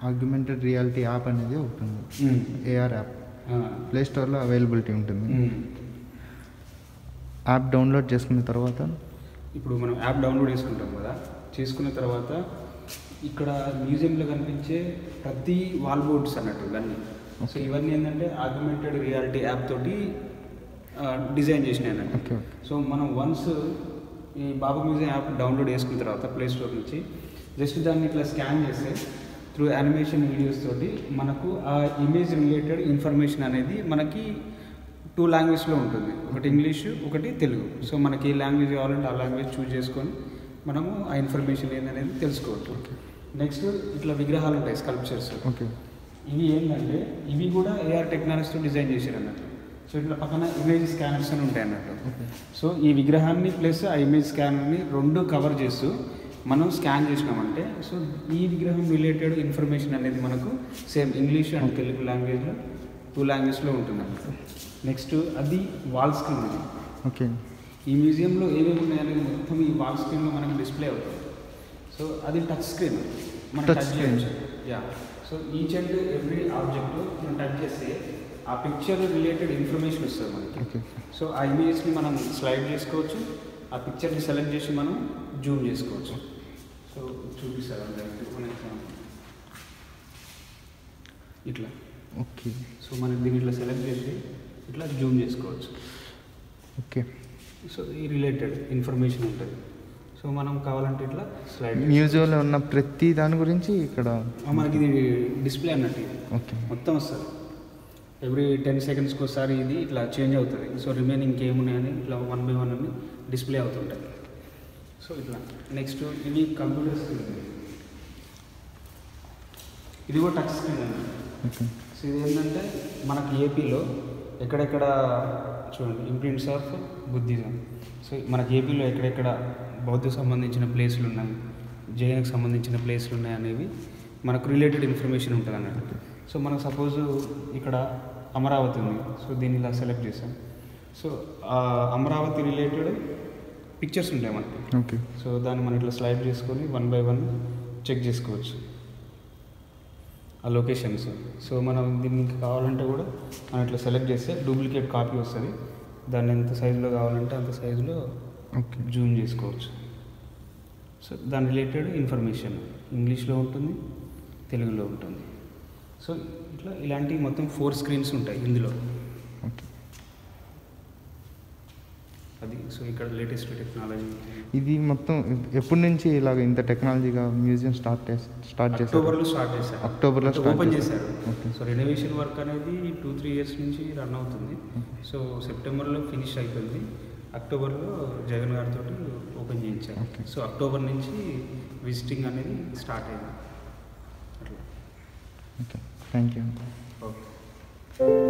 Augmented reality app అనేది ఒకటి ఉంది ఏఆర్ యాప్ ప్లే స్టోర్లో అవైలబిలిటీ ఉంటుంది యాప్ డౌన్లోడ్ చేసుకున్న తర్వాత ఇప్పుడు మనం యాప్ డౌన్లోడ్ చేసుకుంటాం కదా చేసుకున్న తర్వాత ఇక్కడ మ్యూజియంలో కనిపించే ప్రతి వాల్ బోర్డ్స్ అన్నట్టు ఇవన్నీ సో ఇవన్నీ ఏంటంటే ఆగ్యుమెంటెడ్ రియాలిటీ యాప్ తోటి డిజైన్ చేసినాయి అన్నట్టు ఓకే సో మనం వన్స్ ఈ బాబా మ్యూజియం యాప్ డౌన్లోడ్ చేసుకున్న తర్వాత ప్లే స్టోర్ నుంచి జస్ట్ దాన్ని ఇట్లా స్కాన్ చేస్తే త్రూ యానిమేషన్ వీడియోస్ తోటి మనకు ఆ ఇమేజ్ రిలేటెడ్ ఇన్ఫర్మేషన్ అనేది మనకి టూ లాంగ్వేజ్లో ఉంటుంది ఒకటి ఇంగ్లీష్ ఒకటి తెలుగు సో మనకి ఏ లాంగ్వేజ్ కావాలంటే ఆ లాంగ్వేజ్ చూస్ చేసుకొని మనము ఆ ఇన్ఫర్మేషన్ ఏందనేది తెలుసుకోవచ్చు నెక్స్ట్ ఇట్లా విగ్రహాలు ఉంటాయి స్కల్ప్చర్స్ ఓకే ఇవి ఏంటంటే ఇవి కూడా ఏఆర్ టెక్నాలజీతో డిజైన్ చేశారు అన్నట్టు సో ఇట్లా పక్కన ఇమేజ్ స్కానర్స్ అని ఉంటాయి అన్నట్టు సో ఈ విగ్రహాన్ని ప్లస్ ఆ ఇమేజ్ స్కానర్ని రెండు కవర్ చేస్తూ మనం స్కాన్ చేసినామంటే సో ఈ విగ్రహం రిలేటెడ్ ఇన్ఫర్మేషన్ అనేది మనకు సేమ్ ఇంగ్లీష్ అండ్ తెలుగు లాంగ్వేజ్లో టూ లాంగ్వేజ్లో ఉంటుంది అన్నట్టు నెక్స్ట్ అది వాల్ స్క్రీన్ అది ఓకే ఈ మ్యూజియంలో ఏమేమి ఉన్నాయనేది మొత్తం ఈ వాల్ స్క్రీన్లో మనకు డిస్ప్లే అవుతుంది సో అది టచ్ స్క్రీన్ మనం Touch టచ్ screen. చేయొచ్చు yeah so each and every object మనం టచ్ చేస్తే ఆ పిక్చర్ రిలేటెడ్ ఇన్ఫర్మేషన్ వస్తుంది మనకి ఓకే సో ఆ ఇమేజ్ని మనం స్లైడ్ చేసుకోవచ్చు ఆ పిక్చర్ని సెలెక్ట్ చేసి మనం జూమ్ చేసుకోవచ్చు సో చూపిస్తారు మన example. ఇట్లా ఓకే సో మనం దీన్ని ఇట్లా సెలెక్ట్ చేసి ఇట్లా జూమ్ చేసుకోవచ్చు ఓకే సో ఈ రిలేటెడ్ ఇన్ఫర్మేషన్ ఉంటుంది సో మనం కావాలంటే ఇట్లా స్లైడ్ మ్యూజియంలో ఉన్న ప్రతి దాని గురించి ఇక్కడ మనకి ఇది డిస్ప్లే అన్నట్టు ఇది ఓకే మొత్తం వస్తుంది ఎవ్రీ టెన్ సెకండ్స్కి ఒకసారి ఇది ఇట్లా చేంజ్ అవుతుంది సో రిమైనింగ్ ఏమున్నాయని ఇట్లా వన్ బై వన్ అని డిస్ప్లే అవుతుంటాయి సో ఇట్లా నెక్స్ట్ ఇది కంప్యూటర్ స్క్రీన్ ఇది కూడా టచ్ స్క్రీన్ అన్నమాట ఓకే సో ఇది ఏంటంటే మనకి ఏపీలో ఎక్కడెక్కడ చూడండి ఇంప్రింట్స్ ఆఫ్ బుద్ధిజం సో మనకి ఏపీలో ఎక్కడెక్కడ బౌద్ధ సంబంధించిన ప్లేసులు ఉన్నాయి జైనకు సంబంధించిన ప్లేసులు ఉన్నాయి అనేవి మనకు రిలేటెడ్ ఇన్ఫర్మేషన్ ఉంటుంది అన్నట్టు సో మనకు సపోజ్ ఇక్కడ అమరావతి ఉంది సో దీన్ని ఇలా సెలెక్ట్ చేసాం సో ఆ అమరావతి రిలేటెడ్ పిక్చర్స్ ఉంటాయి మనకి ఓకే సో దాన్ని మనం ఇట్లా స్లైడ్ చేసుకొని వన్ బై వన్ చెక్ చేసుకోవచ్చు ఆ లొకేషన్స్ సో మనం దీనికి కావాలంటే కూడా మనం ఇట్లా సెలెక్ట్ చేస్తే డూప్లికేట్ కాపీ వస్తుంది దాన్ని ఎంత సైజులో కావాలంటే అంత సైజులో ఓకే జూమ్ చేసుకోవచ్చు సో దాని రిలేటెడ్ ఇన్ఫర్మేషన్ ఇంగ్లీష్లో ఉంటుంది తెలుగులో ఉంటుంది సో ఇట్లా ఇలాంటి మొత్తం ఫోర్ స్క్రీన్స్ ఉంటాయి ఇందులో ఓకే అది సో ఇక్కడ లేటెస్ట్ టెక్నాలజీ ఇది మొత్తం ఎప్పటి నుంచి ఇలాగ ఇంత టెక్నాలజీగా మ్యూజియం స్టార్ట్ స్టార్ట్ చేశారు అక్టోబర్లో స్టార్ట్ చేశారు అక్టోబర్లో అంటే స్టార్ట్ ఓపెన్ చేశారు. చేశారు ఓకే. సో రెనోవేషన్ వర్క్ అనేది టూ త్రీ ఇయర్స్ నుంచి రన్ అవుతుంది సో సెప్టెంబర్లో ఫినిష్ అయిపోయింది అక్టోబర్లో జగన్ గారితో ఓపెన్ చేయించారు ఓకే. సో అక్టోబర్ నుంచి విజిటింగ్ అనేది స్టార్ట్ అయింది అట్లా okay thank you okay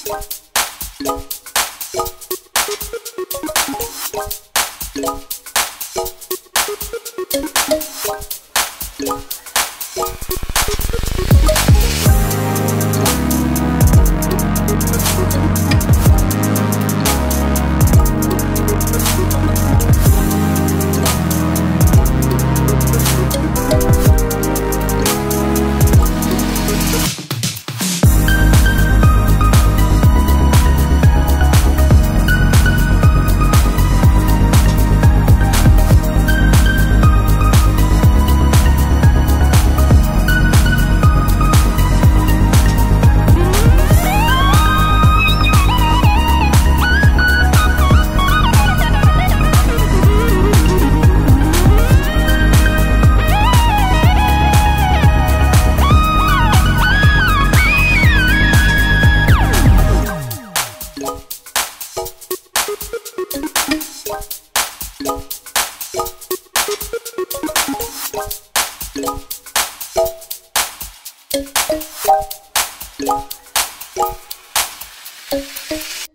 Thank you.